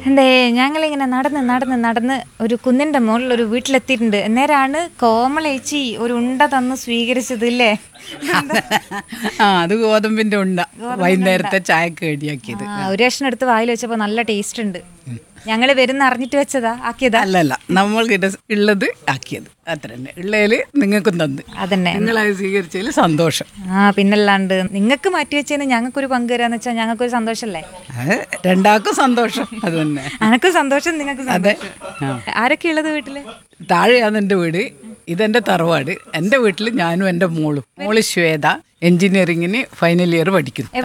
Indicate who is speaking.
Speaker 1: എന്തേ ഞങ്ങളിങ്ങനെ നടന്ന് നടന്ന് നടന്ന് ഒരു കുന്നിന്റെ മുകളിൽ ഒരു വീട്ടിലെത്തിയിട്ടുണ്ട് അന്നേരമാണ് കോമളേച്ചി ഒരു ഉണ്ട തന്ന് സ്വീകരിച്ചത് ഇല്ലേ
Speaker 2: ആ അത് ഗോതമ്പിന്റെ ഉണ്ട വൈകുന്നേരത്തെ ചായക്ക് കടിയാക്കിയത്
Speaker 1: ആ, ഒരു കഷ്ണം എടുത്ത് വായിൽ വെച്ചപ്പോൾ നല്ല ടേസ്റ്റ് ഉണ്ട് ഞങ്ങൾ വരുന്ന അറിഞ്ഞിട്ട് വെച്ചതാ ആക്കിയതാ
Speaker 2: അല്ലല്ല നമ്മൾ ഉള്ളത് ആക്കിയത് അത്ര തന്നെ ഉള്ളതില് നിങ്ങൾക്കും തന്ന്
Speaker 1: അതന്നെ
Speaker 2: നിങ്ങളത് സ്വീകരിച്ചതിൽ സന്തോഷം
Speaker 1: ആ പിന്നല്ലാണ്ട് നിങ്ങൾക്ക് മാറ്റി വെച്ചതിന് ഞങ്ങൾക്കൊരു പങ്ക് തരാന്ന് വെച്ചാൽ ഞങ്ങൾക്കൊരു സന്തോഷമല്ലേ
Speaker 2: അത് രണ്ടാൾക്കും സന്തോഷം അത് തന്നെ
Speaker 1: അനക്കും സന്തോഷം നിങ്ങൾക്ക്
Speaker 2: അതെ ആ.
Speaker 1: ആരൊക്കെ ഉള്ളത് വീട്ടില്
Speaker 2: താഴെയാണ് എൻ്റെ വീട് ഇതെൻ്റെ തറവാട് എൻ്റെ വീട്ടിൽ ഞാനും എൻ്റെ മോളും മോള് ശ്വേത എഞ്ചിനീയറിങ്ങിന് ഫൈനൽ ഇയർ പഠിക്കുന്നു